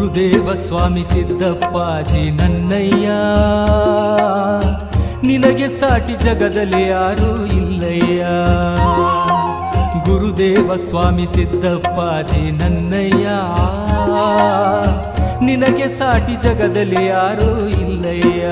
ಗುರುದೇವ ಸ್ವಾಮಿ ಸಿದ್ದಪ್ಪಾಜಿ ನನ್ನಯ್ಯ ನಿನಗೆ ಸಾಟಿ ಜಗದಲ್ಲಿ ಯಾರೂ ಇಲ್ಲಯ್ಯ ಗುರುದೇವ ಸ್ವಾಮಿ ಸಿದ್ದಪ್ಪಾಜಿ ನನ್ನಯ್ಯ ನಿನಗೆ ಸಾಟಿ ಜಗದಲ್ಲಿ ಯಾರೂ ಇಲ್ಲಯ್ಯ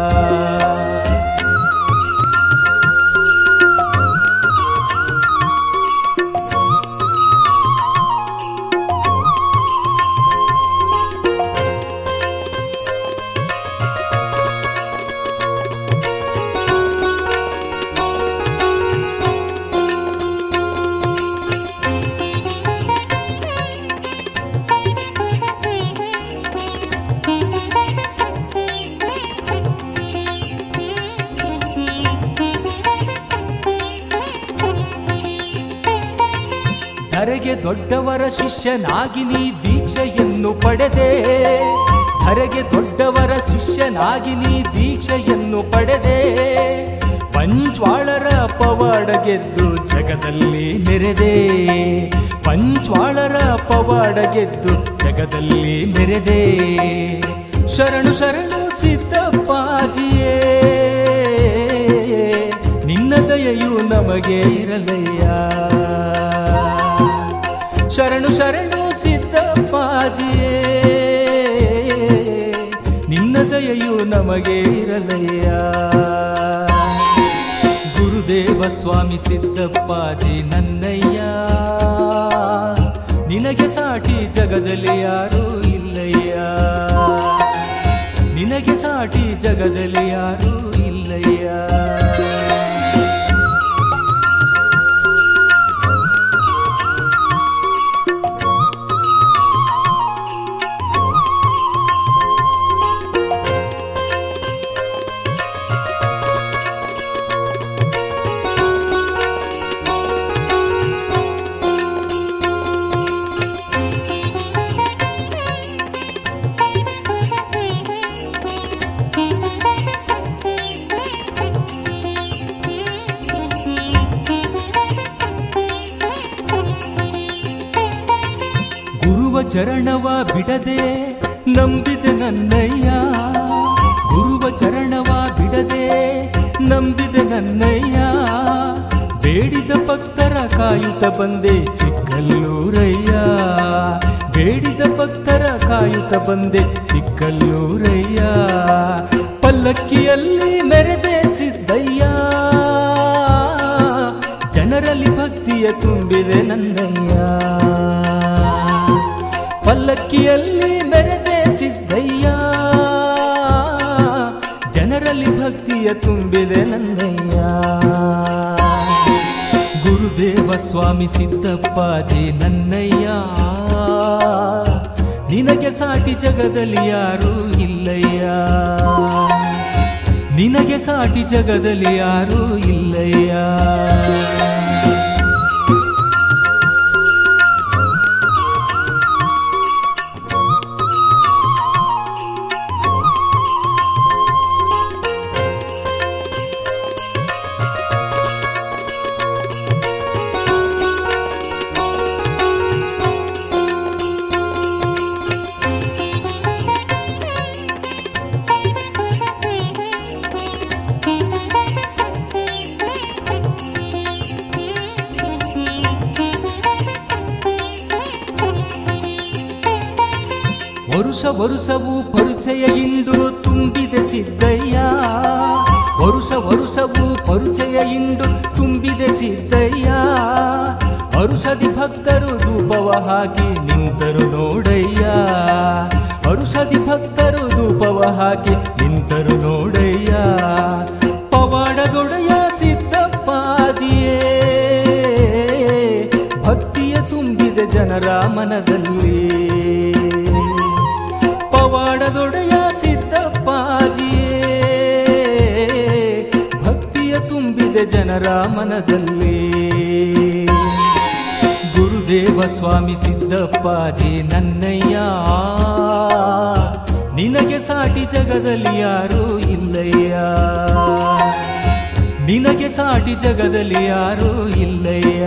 ಧರೆಗೆ ದೊಡ್ಡವರ ಶಿಷ್ಯನಾಗಿ ನೀ ದೀಕ್ಷೆಯನ್ನು ಪಡೆದೆ ಧರೆಗೆ ದೊಡ್ಡವರ ಶಿಷ್ಯನಾಗಿ ನೀ ದೀಕ್ಷೆಯನ್ನು ಪಡೆದೆ ಪಂಚ್ವಾಳರ ಪವಾಡ ಗೆದ್ದು ಜಗದಲ್ಲಿ ಮೆರೆದೆ ಪಂಚ್ವಾಳರ ಪವಾಡ ಗೆದ್ದು ಜಗದಲ್ಲಿ ಮೆರೆದೆ ಶರಣು ಶರಣು ಸಿದ್ದಪ್ಪಾಜಿಯೇ ನಿನ್ನ ದಯೆಯು ನಮಗೆ ಇರಲಯ್ಯ ಶರಣು ಶರಣು ಸಿದ್ದಪ್ಪಾಜಿಯೇ ನಿನ್ನ ದಯೆಯು ನಮಗೆ ಇರಲಯ್ಯ ಗುರುದೇವ ಸ್ವಾಮಿ ಸಿದ್ದಪ್ಪಾಜಿ ನನ್ನಯ್ಯ ನಿನಗೆ ಸಾಟಿ ಜಗದಲ್ಲಿ ಯಾರೂ ಇಲ್ಲಯ್ಯ ನಿನಗೆ ಸಾಟಿ ಜಗದಲ್ಲಿ ಯಾರೂ ಇಲ್ಲಯ್ಯ ಗುರುವ ಚರಣವ ಬಿಡದೆ ನಂಬಿದೆ ನನ್ನಯ್ಯ ಗುರುವ ಚರಣವ ಬಿಡದೆ ನಂಬಿದೆ ನನ್ನಯ್ಯ ಬೇಡಿದ ಭಕ್ತರ ಕಾಯುತ್ತ ಬಂದೆ ಚಿಕ್ಕಲ್ಲೂರಯ್ಯ ಬೇಡಿದ ಭಕ್ತರ ಕಾಯುತ್ತ ಬಂದೆ ಚಿಕ್ಕಲ್ಲೂರಯ್ಯ ಪಲ್ಲಕ್ಕಿಯಲ್ಲಿ ಮೆರೆದೆ ಸಿದ್ದಯ್ಯ ಜನರಲ್ಲಿ ಭಕ್ತಿಯ ತುಂಬಿದೆ ನನ್ನಯ್ಯ ಪಲ್ಲಕ್ಕಿಯಲ್ಲಿ ಮೆರೆದೆ ಸಿದ್ದಯ್ಯ ಜನರಲ್ಲಿ ಭಕ್ತಿಯ ತುಂಬಿದೆ ನನ್ನಯ್ಯ ಗುರುದೇವ ಸ್ವಾಮಿ ಸಿದ್ದಪ್ಪಾಜಿ ನನ್ನಯ್ಯ ನಿನಗೆ ಸಾಟಿ ಜಗದಲ್ಲಿ ಯಾರೂ ಇಲ್ಲಯ್ಯ ನಿನಗೆ ಸಾಟಿ ಜಗದಲ್ಲಿ ಯಾರೂ ಇಲ್ಲಯ್ಯ ವರುಷ ವರುಷವು ಪರುಸೆಯ ಇಂಡು ತುಂಬಿದೆ ಸಿದ್ದಯ್ಯ ವರುಷ ವರುಷವು ಪರುಸೆಯ ಇಂಡು ತುಂಬಿದೆ ಸಿದ್ದಯ್ಯ ಔಷಧಿ ಭಕ್ತರು ಧೂಪವ ಹಾಕಿ ನಿಂತರು ನೋಡಯ್ಯ ಔಷಧಿ ಭಕ್ತರು ಧೂಪವ ಹಾಕಿ ನಿಂತರು ನೋಡಯ್ಯ ಪವಾಡದೊಡೆಯ ಸಿದ್ದಪ್ಪಾಜಿಯೇ ಭಕ್ತಿಯ ತುಂಬಿದೆ ಜನರ ಮನದಲ್ಲಿ ಪವಾಡದೊಡೆಯ ಸಿದ್ದಪ್ಪಾಜಿಯೇ ಭಕ್ತಿಯ ತುಂಬಿದೆ ಜನರ ಮನದಲ್ಲಿ ಗುರುದೇವ ಸ್ವಾಮಿ ಸಿದ್ದಪ್ಪಾಜಿ ನನ್ನಯ್ಯ ನಿನಗೆ ಸಾಟಿ ಜಗದಲ್ಲಿ ಯಾರೂ ಇಲ್ಲಯ್ಯ ನಿನಗೆ ಸಾಟಿ ಜಗದಲ್ಲಿ ಯಾರೂ ಇಲ್ಲಯ್ಯ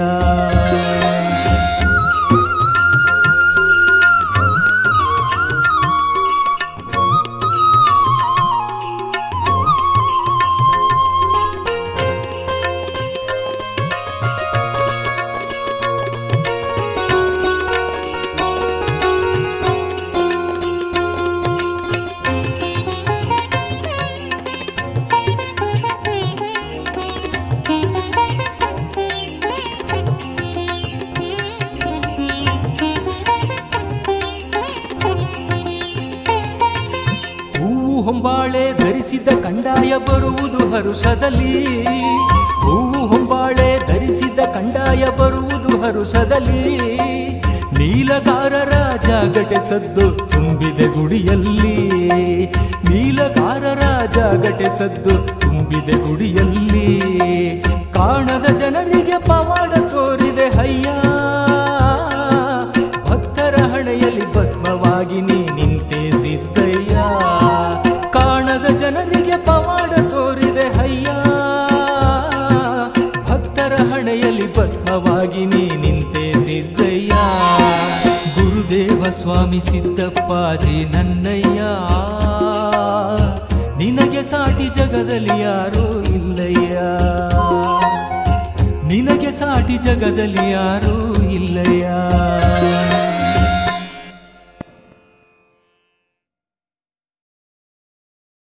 ಹೊಂಬಾಳೆ ಧರಿಸಿದ ಕಂಡಾಯ ಬರುವುದು ಹರುಷದಲ್ಲಿ ಹೂವು ಹೊಂಬಾಳೆ ಧರಿಸಿದ ಕಂಡಾಯ ಬರುವುದು ಹರುಷದಲ್ಲಿ ನೀಲಗಾರರ ಜಾಗಟೆ ಸದ್ದು ತುಂಬಿದೆ ಗುಡಿಯಲ್ಲಿ ನೀಲಗಾರರ ಜಾಗಟೆ ಸದ್ದು ತುಂಬಿದೆ ಗುಡಿಯಲ್ಲಿ ಕಾಣದ ಜನರಿಗೆ ಪವಾಡ ತೋರಿದೆ ಹಯ್ಯ ಭಕ್ತರ ಹಣೆಯಲ್ಲಿ ಭಸ್ಮವಾಗಿ ನೀ ನಿಂತೆ ಸಿದ್ದಯ್ಯ ಕಾಣದ ಜನರಿಗೆ ಪವಾಡ ತೋರಿದೆ ಹಯ್ಯ ಭಕ್ತರ ಹಣೆಯಲ್ಲಿ ಭಸ್ಮವಾಗಿ ನೀ ನಿಂತೆ ಸಿದ್ದಯ್ಯ ಗುರುದೇವ ಸ್ವಾಮಿ ಸಿದ್ದಪ್ಪಾಜಿ ನನ್ನಯ್ಯ ನಿನಗೆ ಸಾಟಿ ಜಗದಲ್ಲಿ ಯಾರೂ ಇಲ್ಲಯ್ಯ ನಿನಗೆ ಸಾಟಿ ಜಗದಲ್ಲಿ ಯಾರೂ ಇಲ್ಲಯ್ಯ